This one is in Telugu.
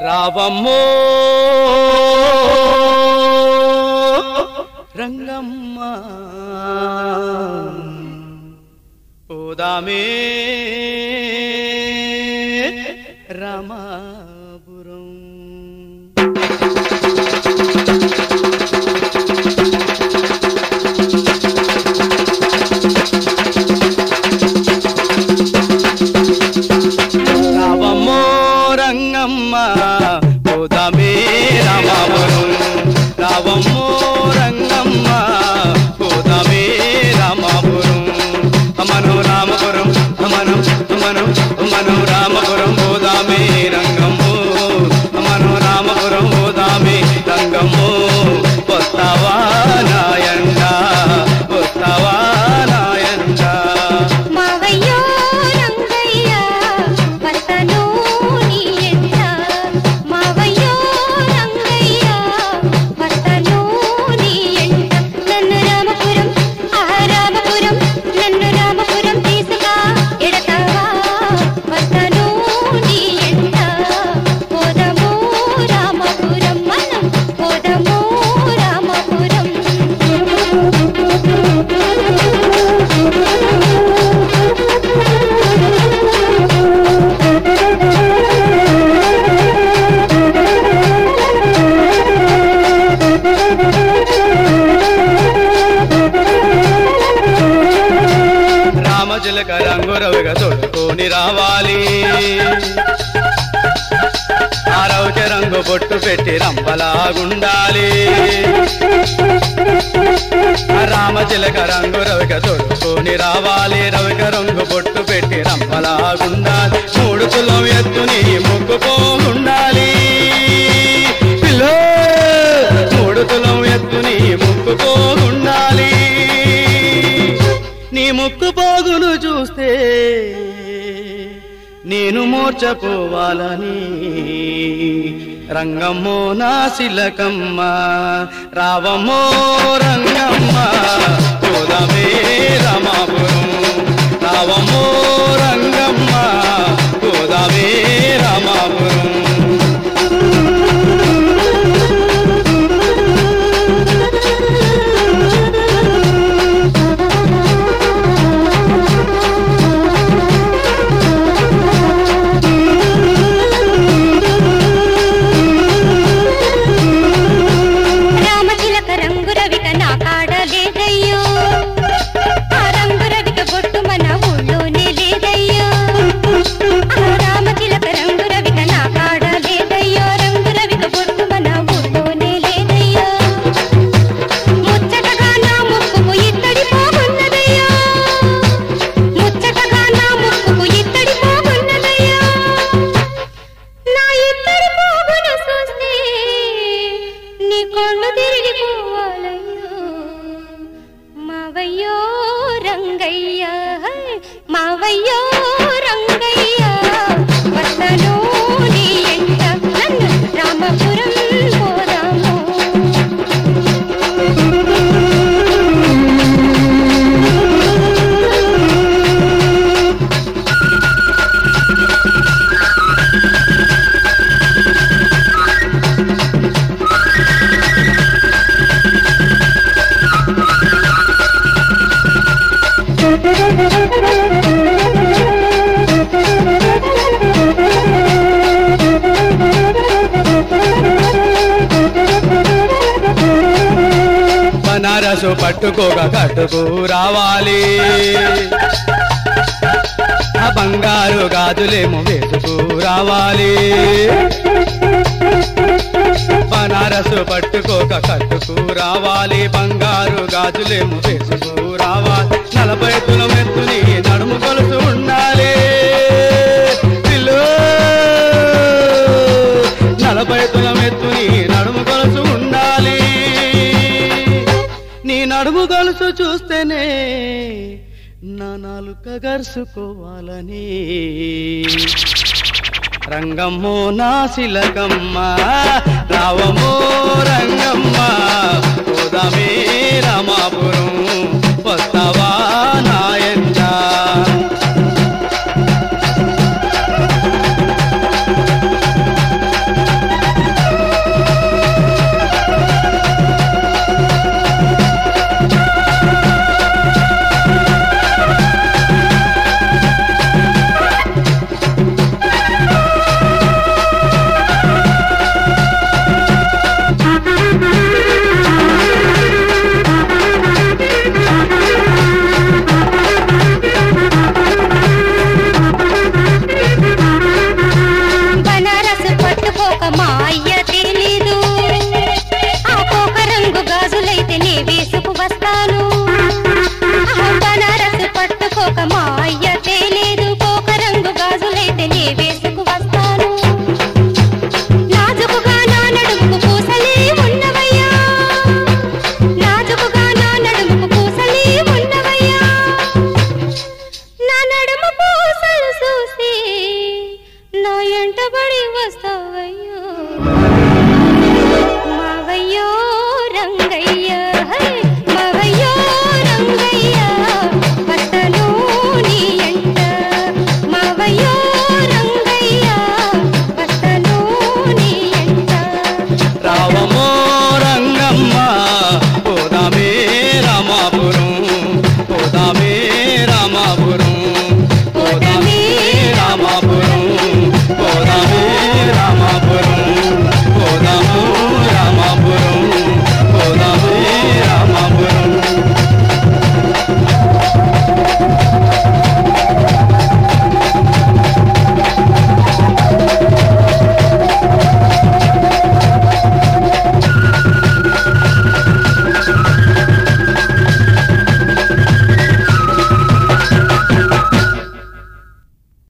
రావమ్మో రంగమ్మ పోదామే రామాపురం రావమ్మో రంగమ్మ పోదామే రామాపురం రావమ్మో రంగమ్మ పోదామే రామాపురం అమను రామపురం అమను అమను అమను రామపురం పోదామే రంగమ్మో అమను రామపురం పోదామే రంగమ్మో వస్తావా నాయండ వస్తావా నాయండ మావయ్యో రంగయ్య వస్తను నీ ఎంట మావయ్యో రంగయ్య వస్తను నీ ఎంట నన్ను రామపురం ఆ రామపురం నన్ను రామపురం తీసుకా ఎడతావా వస్తను నీ ఎంట పోదము రామపురం మనం పోదము రామపురం రామచిలక రంగురవిగా తొడుకొని రావాలి ఆరౌచ రంగు బొట్టు పెట్టి రంపలాగుండాలి ఆ రామచిలక రంగు రవిక తొడుకొని రావాలి రవిక రంగు బొట్టు పెట్టి రంపలాగుండాలి మూడు కులం ఎత్తుని ముక్కుపోగుండాలి పిల్లో మూడు కులం ఎత్తుని ముక్కుపోగుండాలి నీ ముక్కు పోగును చూస్తే నేను మోర్చపోవాలని రంగమ్మో నా శిలకమ్మ రావమ్మో రంగమ్మ పోదమే రామాపురం రావమ్మో రంగమ్మ పోదమే రామాపురం రామచిలక రంగు రవిక నా కాడ లేదయ్యో ఆ రంగు రవిక బొట్టు మన ఊళ్ళోనే లేదయ్యో ఆ రామచిలక రంగు రవిక నా కాడ లేదయ్యో రంగు రవిక బొట్టు మన ఊళ్ళోనే లేదయ్యో ముచ్చటగా నా ముక్కుకు ఇత్తడి పోగున్నదయ్యో ముచ్చటగా నా ముక్కుకు ఇత్తడి పోగున్నదయ్యో నా ఇద్దరి పోగును చూస్తే నీ కళ్ళు తిరిగిపోవాలయ్యో మావయ్యో రంగయ్య మావయ్యో రంగయ్య వస్తను నీ ఎంట నన్ను రామపురం పోదాము బనారసు పట్టుకోక కట్టుకు రావాలి ఆ బంగారు గాజులేమో వేసుకు రావాలి బనారసు పట్టుకోక కట్టుకు రావాలి బంగారు గాజులేమో వేసుకు రావాలి నలభై తులం ఎత్తుని నడుము కొలుసు ఉండాలి పిల్లో నలభై తులం ఎత్తుని నడుము కొలుసు ఉండాలి నీ నడుము గొలుసు చూస్తేనే నా నాలుక గరుసుకోవాలని రంగమ్మో నా శిలకమ్మ రావమో రంగమ్మ పోదామే రామాపురం వస్తావా నాయంట